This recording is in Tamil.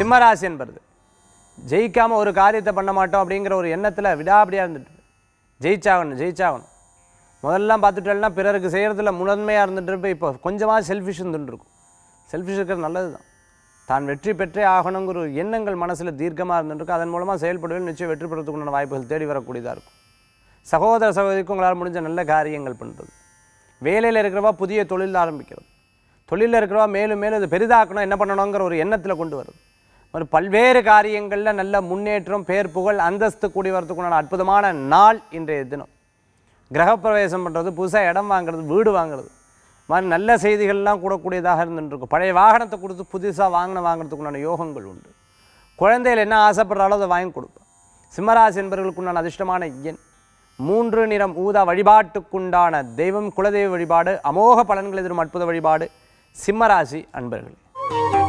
சிம்மராசி என்பது ஜெயிக்காமல் ஒரு காரியத்தை பண்ண மாட்டோம் அப்படிங்கிற ஒரு எண்ணத்தில் விடாபடியாக இருந்துட்டு ஜெயிச்சாகணும் ஜெயிச்சாகணும் முதல்லாம் பார்த்துட்டோம்னா பிறருக்கு செய்கிறதுல முதன்மையாக இருந்துட்டு இருப்ப இப்போ கொஞ்சமாக செல்ஃபிஷ் இருந்துட்டு இருக்கும் செல்ஃபிஷ் இருக்கிறது நல்லது தான் தான் வெற்றி பெற்றே ஆகணுங்கிற ஒரு எண்ணங்கள் மனசில் தீர்க்கமாக இருந்துட்டு அதன் மூலமாக செயல்படுவது நிச்சயம் வெற்றி பெறத்துக்குண்டான வாய்ப்புகள் தேடி வரக்கூடியதாக இருக்கும் சகோதர சகோதரிக்கு உங்களால் முடிஞ்ச நல்ல காரியங்கள் பண்ணுறது வேலையில் இருக்கிறவா புதிய தொழில் ஆரம்பிக்கிறது தொழிலில் இருக்கிறவா மேலும் மேலும் இது பெரிதாக்கணும் என்ன பண்ணணுங்கிற ஒரு எண்ணத்தில் கொண்டு வருது ஒரு பல்வேறு காரியங்களில் நல்ல முன்னேற்றம் பேர் புகழ் அந்தஸ்து கூடி வரத்துக்குண்டான அற்புதமான நாள் இன்றைய தினம் கிரகப்பிரவேசம் பண்ணுறது புதுசாக இடம் வாங்குறது வீடு வாங்குறது இது மாதிரி நல்ல செய்திகள்லாம் கூடக்கூடியதாக இருந்துட்டு இருக்கும் பழைய வாகனத்தை கொடுத்து புதுசாக வாங்கின வாங்குறதுக்குண்டான யோகங்கள் உண்டு குழந்தைகள் என்ன ஆசைப்படுறாலோ அதை வாங்கி கொடுப்பேன் சிம்மராசி என்பவர்களுக்குண்டான அதிர்ஷ்டமான எண் மூன்று நிறம் ஊதா வழிபாட்டுக்குண்டான தெய்வம் குலதெய்வ வழிபாடு அமோக பலன்கள் எதிரும் அற்புத வழிபாடு சிம்மராசி அன்பர்களே